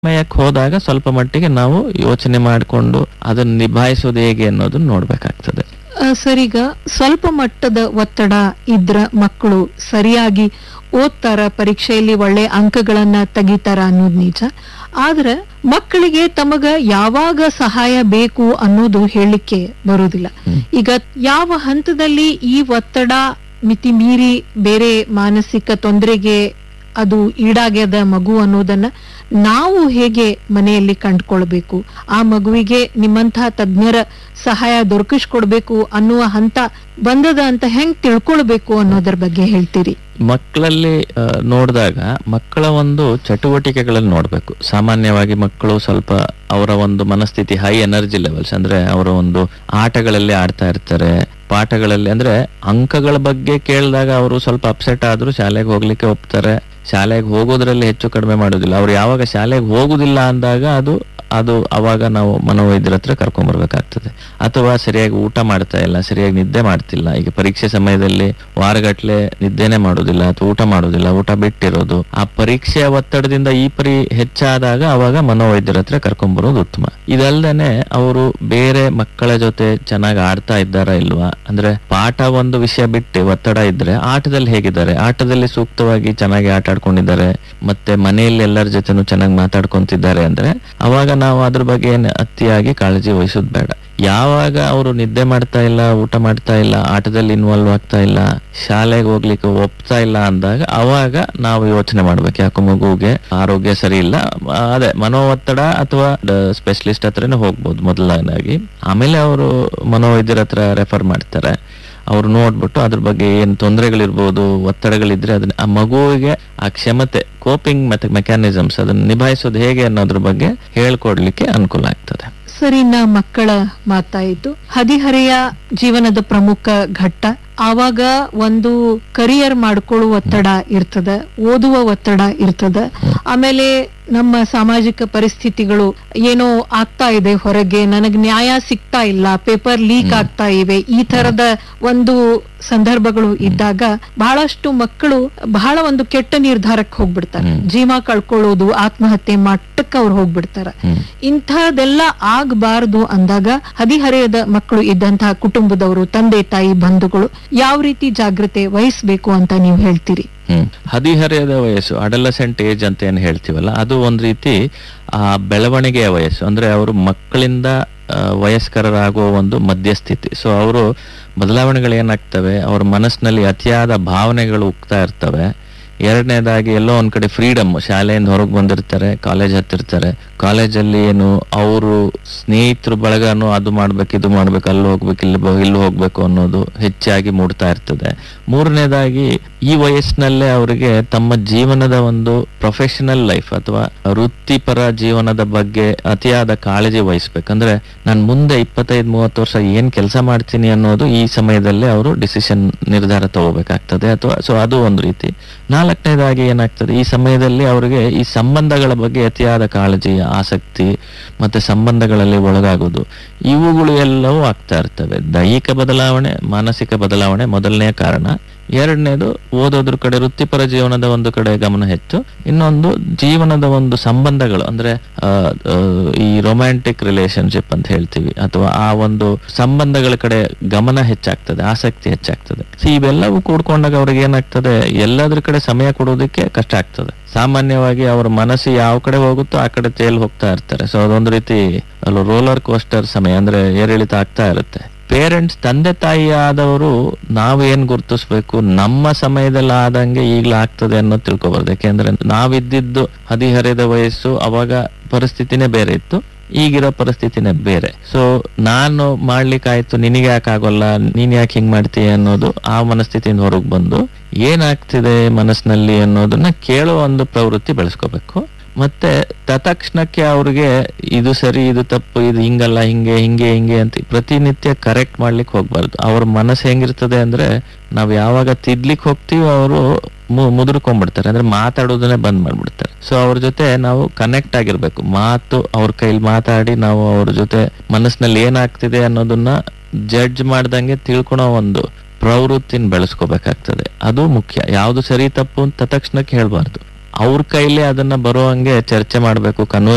ಸಮಯಕ್ಕೆ ಹೋದಾಗ ಸ್ವಲ್ಪ ಮಟ್ಟಿಗೆ ನಾವು ಯೋಚನೆ ಮಾಡಿಕೊಂಡು ಅದನ್ನ ನಿಭಾಯಿಸೋದು ಹೇಗೆ ಅನ್ನೋದನ್ನ ನೋಡ್ಬೇಕಾಗ್ತದೆ ಆ, ಸರೀಗ ಸ್ವಲ್ಪ ಮಟ್ಟದ ಒತ್ತಡ ಇದ್ರ ಮಕ್ಕಳು ಸರಿಯಾಗಿ ಓದ್ತಾರ ಪರೀಕ್ಷೆಯಲ್ಲಿ ಒಳ್ಳೆ ಅಂಕಗಳನ್ನ ತೆಗಿತಾರ ಅನ್ನೋದು ನಿಜ ಆದ್ರೆ ಮಕ್ಕಳಿಗೆ ತಮಗ ಯಾವಾಗ ಸಹಾಯ ಬೇಕು ಅನ್ನೋದು ಹೇಳಲಿಕ್ಕೆ ಬರುವುದಿಲ್ಲ ಹ್ಮ್. ಈಗ ಯಾವ ಹಂತದಲ್ಲಿ ಈ ಒತ್ತಡ ಮಿತಿ ಮೀರಿ ಬೇರೆ ಮಾನಸಿಕ ತೊಂದರೆಗೆ ಅದು ಈಡಾಗ್ಯದ ಮಗು ಅನ್ನೋದನ್ನ ನಾವು ಹೇಗೆ ಮನೆಯಲ್ಲಿ ಕಂಡುಕೊಳ್ಬೇಕು ಆ ಮಗುವಿಗೆ ನಿಮ್ಮಂತಹ ತಜ್ಞರ ಸಹಾಯ ದೊರಕಿಸ್ಕೊಡ್ಬೇಕು ಅನ್ನುವ ಹಂತ ಬಂದದ ಅಂತ ಹೆಂಗ್ ತಿಳ್ಕೊಳ್ಬೇಕು ಅನ್ನೋದ್ರ ಬಗ್ಗೆ ಹೇಳ್ತೀರಿ ಮಕ್ಕಳಲ್ಲಿ ಆ, ನೋಡಿದಾಗ ಮಕ್ಕಳ ಒಂದು ಚಟುವಟಿಕೆಗಳಲ್ಲಿ ನೋಡ್ಬೇಕು ಸಾಮಾನ್ಯವಾಗಿ ಮಕ್ಕಳು ಸ್ವಲ್ಪ ಅವರ ಒಂದು ಮನಸ್ಥಿತಿ ಹೈ ಎನರ್ಜಿ ಲೆವೆಲ್ಸ್ ಅಂದ್ರೆ ಅವರ ಒಂದು ಆಟಗಳಲ್ಲಿ ಆಡ್ತಾ ಇರ್ತಾರೆ ಪಾಠಗಳಲ್ಲಿ ಅಂದ್ರೆ ಅಂಕಗಳ ಬಗ್ಗೆ ಕೇಳಿದಾಗ ಅವರು ಸ್ವಲ್ಪ ಅಪ್ಸೆಟ್ ಆದ್ರೂ ಶಾಲೆಗೆ ಹೋಗ್ಲಿಕ್ಕೆ ಒಪ್ತಾರೆ ಶಾಲೆಗೆ ಹೋಗೋದ್ರಲ್ಲಿ ಹೆಚ್ಚು ಕಡಿಮೆ ಮಾಡೋದಿಲ್ಲ ಅವ್ರು ಯಾವಾಗ ಶಾಲೆಗೆ ಹೋಗುದಿಲ್ಲ ಅಂದಾಗ ಅದು ಅದು ಅವಾಗ ನಾವು ಮನೋವೈದ್ಯರ ಹತ್ರ ಕರ್ಕೊಂಡ್ ಬರ್ಬೇಕಾಗ್ತದೆ ಅಥವಾ ಸರಿಯಾಗಿ ಊಟ ಮಾಡ್ತಾ ಇಲ್ಲ ಸರಿಯಾಗಿ ನಿದ್ದೆ ಮಾಡ್ತಿಲ್ಲ ಈಗ ಪರೀಕ್ಷೆ ಸಮಯದಲ್ಲಿ ವಾರಗಟ್ಲೆ ನಿದ್ದೆನೆ ಮಾಡೋದಿಲ್ಲ ಅಥವಾ ಊಟ ಮಾಡೋದಿಲ್ಲ ಊಟ ಬಿಟ್ಟಿರೋದು ಆ ಪರೀಕ್ಷೆಯ ಒತ್ತಡದಿಂದ ಈ ಪರಿ ಹೆಚ್ಚಾದಾಗ ಅವಾಗ ಮನೋವೈದ್ಯರ ಹತ್ರ ಕರ್ಕೊಂಡ್ ಬರೋದು ಉತ್ತಮ ಇದಲ್ದೇನೆ ಅವರು ಬೇರೆ ಮಕ್ಕಳ ಜೊತೆ ಚೆನ್ನಾಗಿ ಆಡ್ತಾ ಇದ್ದಾರಾ ಇಲ್ವಾ ಅಂದ್ರೆ ಪಾಠ ಒಂದು ವಿಷಯ ಬಿಟ್ಟು ಒತ್ತಡ ಇದ್ರೆ ಆಟದಲ್ಲಿ ಹೇಗಿದ್ದಾರೆ ಆಟದಲ್ಲಿ ಸೂಕ್ತವಾಗಿ ಚೆನ್ನಾಗಿ ಆಟ ಆಡ್ಕೊಂಡಿದ್ದಾರೆ ಮತ್ತೆ ಮನೆಯಲ್ಲಿ ಎಲ್ಲರ ಜೊತೆನೂ ಚೆನ್ನಾಗಿ ಮಾತಾಡ್ಕೊಂತಿದ್ದಾರೆ ಅಂದ್ರೆ ಅವಾಗ ನಾವು ಅದ್ರ ಬಗ್ಗೆ ಏನ್ ಅತಿಯಾಗಿ ಕಾಳಜಿ ವಹಿಸೋದು ಬೇಡ ಯಾವಾಗ ಅವರು ನಿದ್ದೆ ಮಾಡ್ತಾ ಇಲ್ಲ ಊಟ ಮಾಡ್ತಾ ಇಲ್ಲ ಆಟದಲ್ಲಿ ಇನ್ವಾಲ್ವ್ ಆಗ್ತಾ ಇಲ್ಲ ಶಾಲೆಗೆ ಹೋಗ್ಲಿಕ್ಕೆ ಒಪ್ತಾ ಇಲ್ಲ ಅಂದಾಗ ಅವಾಗ ನಾವು ಯೋಚನೆ ಮಾಡ್ಬೇಕು ಯಾಕೋ ಮಗುಗೆ ಆರೋಗ್ಯ ಸರಿ ಇಲ್ಲ ಆ, ಅದೇ ಮನೋ ಒತ್ತಡ ಅಥವಾ ಸ್ಪೆಷಲಿಸ್ಟ್ ಹತ್ರನೇ ಹೋಗ್ಬೋದು ಮೊದಲನೇದಾಗಿ ಆಮೇಲೆ ಅವರು ಮನೋವೈದ್ಯರ ಹತ್ರ ರೆಫರ್ ಮಾಡ್ತಾರೆ ಅವ್ರು ನೋಡ್ಬಿಟ್ಟು ಅದ್ರ ಬಗ್ಗೆ ಏನ್ ತೊಂದರೆಗಳಿರ್ಬೋದು ಒತ್ತಡಗಳಿದ್ರೆ ಅದನ್ನ ಆ ಮಗುವಿಗೆ ಆ ಕ್ಷಮತೆ ಕೋಪಿಂಗ್ ಮತ್ತೆ ಮೆಕ್ಯಾನಿಸಮ್ಸ್ ಅದನ್ನ ನಿಭಾಯಿಸೋದು ಹೇಗೆ ಅನ್ನೋದ್ರ ಬಗ್ಗೆ ಹೇಳ್ಕೊಡ್ಲಿಕ್ಕೆ ಅನುಕೂಲ ಆಗ್ತದೆ ಸರಿ ನಾ ಮಕ್ಕಳ ಮಾತಾಯಿತು ಹದಿಹರೆಯ ಜೀವನದ ಪ್ರಮುಖ ಘಟ್ಟ ಆವಾಗ ಒಂದು ಕರಿಯರ್ ಮಾಡ್ಕೊಳ್ಳುವ ಒತ್ತಡ ಇರ್ತದ ಓದುವ ಒತ್ತಡ ಇರ್ತದ ಆಮೇಲೆ ನಮ್ಮ ಸಾಮಾಜಿಕ ಪರಿಸ್ಥಿತಿಗಳು ಏನೋ ಆಗ್ತಾ ಇದೆ ಹೊರಗೆ ನನಗ್ ನ್ಯಾಯ ಸಿಗ್ತಾ ಇಲ್ಲ ಪೇಪರ್ ಲೀಕ್ ಆಗ್ತಾ ಇವೆ ಈ ತರದ ಒಂದು ಸಂದರ್ಭಗಳು ಇದ್ದಾಗ ಬಹಳಷ್ಟು ಮಕ್ಕಳು ಬಹಳ ಒಂದು ಕೆಟ್ಟ ನಿರ್ಧಾರಕ್ಕೆ ಹೋಗ್ಬಿಡ್ತಾರೆ ಹ್ಮ್. ಜೀವ ಕಳ್ಕೊಳ್ಳೋದು ಆತ್ಮಹತ್ಯೆ ಮಟ್ಟಕ್ಕೆ ಅವ್ರು ಹೋಗ್ಬಿಡ್ತಾರ ಹ್ಮ್ ಇಂಥದೆಲ್ಲ ಆಗಬಾರದು ಅಂದಾಗ ಹದಿಹರೆಯದ ಮಕ್ಕಳು ಇದ್ದಂತಹ ಕುಟುಂಬದವರು ತಂದೆ ತಾಯಿ ಬಂಧುಗಳು ಯಾವ ರೀತಿ ಜಾಗ್ರತೆ ವಹಿಸ್ಬೇಕು ಅಂತ ನೀವು ಹೇಳ್ತೀರಿ ಹ್ಮ್ ಹದಿಹರೆಯದ ವಯಸ್ಸು ಅಡಲಸೆಂಟ್ ಏಜ್ ಅಂತ ಏನ್ ಹೇಳ್ತೀವಲ್ಲ ಅದು ಒಂದ್ ರೀತಿ ಆ ಬೆಳವಣಿಗೆಯ ವಯಸ್ಸು ಅಂದ್ರೆ ಅವರು ಮಕ್ಕಳಿಂದ ಆ, ವಯಸ್ಕರರಾಗುವ ಒಂದು ಮಧ್ಯಸ್ಥಿತಿ ಸೊ ಅವರು ಬದಲಾವಣೆಗಳು ಏನಾಗ್ತವೆ ಅವ್ರ ಮನಸ್ಸಿನಲ್ಲಿ ಅತಿಯಾದ ಭಾವನೆಗಳು ಉಕ್ತಾ ಇರ್ತವೆ ಎರಡನೇದಾಗಿ ಎಲ್ಲೋ ಒಂದ್ ಕಡೆ ಫ್ರೀಡಮ್ ಶಾಲೆಯಿಂದ ಹೊರಗೆ ಬಂದಿರ್ತಾರೆ ಕಾಲೇಜ್ ಹತ್ತಿರ್ತಾರೆ ಕಾಲೇಜಲ್ಲಿ ಏನು ಅವರು ಸ್ನೇಹಿತರು ಬಳಗನು ಅದು ಮಾಡ್ಬೇಕು ಇದು ಮಾಡ್ಬೇಕು ಅಲ್ಲಿ ಹೋಗ್ಬೇಕು ಇಲ್ಲಿ ಬ- ಇಲ್ಲಿ ಹೋಗ್ಬೇಕು ಅನ್ನೋದು ಹೆಚ್ಚಾಗಿ ಮೂಡ್ತಾ ಇರ್ತದೆ ಮೂರನೇದಾಗಿ ಈ ವಯಸ್ಸಿನಲ್ಲೇ ಅವರಿಗೆ ತಮ್ಮ ಜೀವನದ ಒಂದು ಪ್ರೊಫೆಷನಲ್ ಲೈಫ್ ಅಥವಾ ವೃತ್ತಿಪರ ಜೀವನದ ಬಗ್ಗೆ ಅತಿಯಾದ ಕಾಳಜಿ ವಹಿಸ್ಬೇಕಂದ್ರೆ ನಾನು ಮುಂದೆ ಇಪ್ಪತ್ತೈದು ಮೂವತ್ತು ವರ್ಷ ಏನ್ ಕೆಲಸ ಮಾಡ್ತೀನಿ ಅನ್ನೋದು ಈ ಸಮಯದಲ್ಲಿ ಅವರು ಡಿಸಿಷನ್ ನಿರ್ಧಾರ ತಗೋಬೇಕಾಗ್ತದೆ ಅಥವಾ ಸೊ ಅದು ಒಂದು ರೀತಿ ನಾಲ್ಕನೇದಾಗಿ ಏನಾಗ್ತದೆ ಈ ಸಮಯದಲ್ಲಿ ಅವರಿಗೆ ಈ ಸಂಬಂಧಗಳ ಬಗ್ಗೆ ಅತಿಯಾದ ಕಾಳಜಿ ಆಸಕ್ತಿ ಮತ್ತೆ ಸಂಬಂಧಗಳಲ್ಲಿ ಒಳಗಾಗೋದು ಇವುಗಳು ಎಲ್ಲವೂ ಆಗ್ತಾ ಇರ್ತವೆ ದೈಹಿಕ ಬದಲಾವಣೆ ಮಾನಸಿಕ ಬದಲಾವಣೆ ಮೊದಲನೇ ಕಾರಣ ಎರಡನೇದು ಓದೋದ್ರ ಕಡೆ ವೃತ್ತಿಪರ ಜೀವನದ ಒಂದು ಕಡೆ ಗಮನ ಹೆಚ್ಚು ಇನ್ನೊಂದು ಜೀವನದ ಒಂದು ಸಂಬಂಧಗಳು ಅಂದ್ರೆ ಆ, ಆ, ಈ ರೊಮ್ಯಾಂಟಿಕ್ ರಿಲೇಶನ್ಶಿಪ್ ಅಂತ ಹೇಳ್ತೀವಿ ಅಥವಾ ಆ ಒಂದು ಸಂಬಂಧಗಳ ಕಡೆ ಗಮನ ಹೆಚ್ಚಾಗ್ತದೆ ಆಸಕ್ತಿ ಹೆಚ್ಚಾಗ್ತದೆ ಸೊ ಇವೆಲ್ಲವೂ ಕೂಡ್ಕೊಂಡಾಗ ಅವ್ರಿಗೆ ಏನಾಗ್ತದೆ ಎಲ್ಲದ್ರ ಕಡೆ ಸಮಯ ಕೊಡೋದಕ್ಕೆ ಕಷ್ಟ ಆಗ್ತದೆ ಸಾಮಾನ್ಯವಾಗಿ ಅವ್ರ ಮನಸ್ಸು ಯಾವ ಕಡೆ ಹೋಗುತ್ತೋ ಆ ಕಡೆ ತೇಲ್ ಹೋಗ್ತಾ ಇರ್ತಾರೆ ಸೊ ಅದೊಂದು ರೀತಿ ರೋಲರ್ ಕೋಸ್ಟರ್ ಸಮಯ ಅಂದ್ರೆ ಏರಿಳಿತ ಆಗ್ತಾ ಇರುತ್ತೆ ಪೇರೆಂಟ್ಸ್ ತಂದೆ ತಾಯಿ ಆದವರು ನಾವು ಏನ್ ಗುರುತಿಸ್ಬೇಕು ನಮ್ಮ ಸಮಯದಲ್ಲಿ ಆದಂಗೆ ಈಗ್ಲೂ ಆಗ್ತದೆ ಅನ್ನೋದು ತಿಳ್ಕೊಬಾರ್ದು ಯಾಕೆಂದ್ರೆ ನಾವಿದ್ದಿದ್ದು ಹದಿಹರೆಯದ ವಯಸ್ಸು ಅವಾಗ ಪರಿಸ್ಥಿತಿನೇ ಬೇರೆ ಇತ್ತು ಈಗಿರೋ ಪರಿಸ್ಥಿತಿನೇ ಬೇರೆ ಸೊ ನಾನು ಮಾಡ್ಲಿಕ್ಕಾಯ್ತು ನಿನಗೆ ಯಾಕೆ ಆಗೋಲ್ಲ ನೀನ್ ಯಾಕೆ ಹಿಂಗ್ ಮಾಡ್ತೀಯ ಅನ್ನೋದು ಆ ಮನಸ್ಥಿತಿಯಿಂದ ಹೊರಗೆ ಬಂದು ಏನಾಗ್ತಿದೆ ಮನಸ್ಸಿನಲ್ಲಿ ಅನ್ನೋದನ್ನ ಕೇಳೋ ಒಂದು ಪ್ರವೃತ್ತಿ ಬೆಳೆಸ್ಕೋಬೇಕು ಮತ್ತೆ ತತ್ಕ್ಷಣಕ್ಕೆ ಅವ್ರಿಗೆ ಇದು ಸರಿ ಇದು ತಪ್ಪು ಇದು ಹಿಂಗಲ್ಲ ಹಿಂಗೆ ಹಿಂಗೆ ಹಿಂಗೆ ಅಂತ ಪ್ರತಿನಿತ್ಯ ಕರೆಕ್ಟ್ ಮಾಡ್ಲಿಕ್ಕೆ ಹೋಗ್ಬಾರ್ದು ಅವ್ರ ಮನಸ್ಸು ಹೆಂಗಿರ್ತದೆ ಅಂದ್ರೆ ನಾವ್ ಯಾವಾಗ ತಿದ್ಲಿಕ್ಕೆ ಹೋಗ್ತೀವಿ ಅವರು ಮುದುರ್ಕೊಂಡ್ಬಿಡ್ತಾರೆ ಅಂದ್ರೆ ಮಾತಾಡೋದನ್ನೇ ಬಂದ್ ಮಾಡ್ಬಿಡ್ತಾರೆ ಸೊ ಅವ್ರ ಜೊತೆ ನಾವು ಕನೆಕ್ಟ್ ಆಗಿರ್ಬೇಕು ಮಾತು ಅವ್ರ ಕೈಲಿ ಮಾತಾಡಿ ನಾವು ಅವ್ರ ಜೊತೆ ಮನಸ್ಸಿನಲ್ಲಿ ಏನಾಗ್ತಿದೆ ಅನ್ನೋದನ್ನ ಜಡ್ಜ್ ಮಾಡ್ದಂಗೆ ತಿಳ್ಕೊಳೋ ಒಂದು ಪ್ರವೃತ್ತಿನ ಬೆಳೆಸ್ಕೋಬೇಕಾಗ್ತದೆ ಅದು ಮುಖ್ಯ ಯಾವ್ದು ಸರಿ ತಪ್ಪು ಅಂತ ತಕ್ಷಣಕ್ಕೆ ಹೇಳ್ಬಾರ್ದು ಅವ್ರ ಕೈಲಿ ಅದನ್ನ ಬರೋ ಹಂಗೆ ಚರ್ಚೆ ಮಾಡ್ಬೇಕು ಕನ್ವರ್ಸ್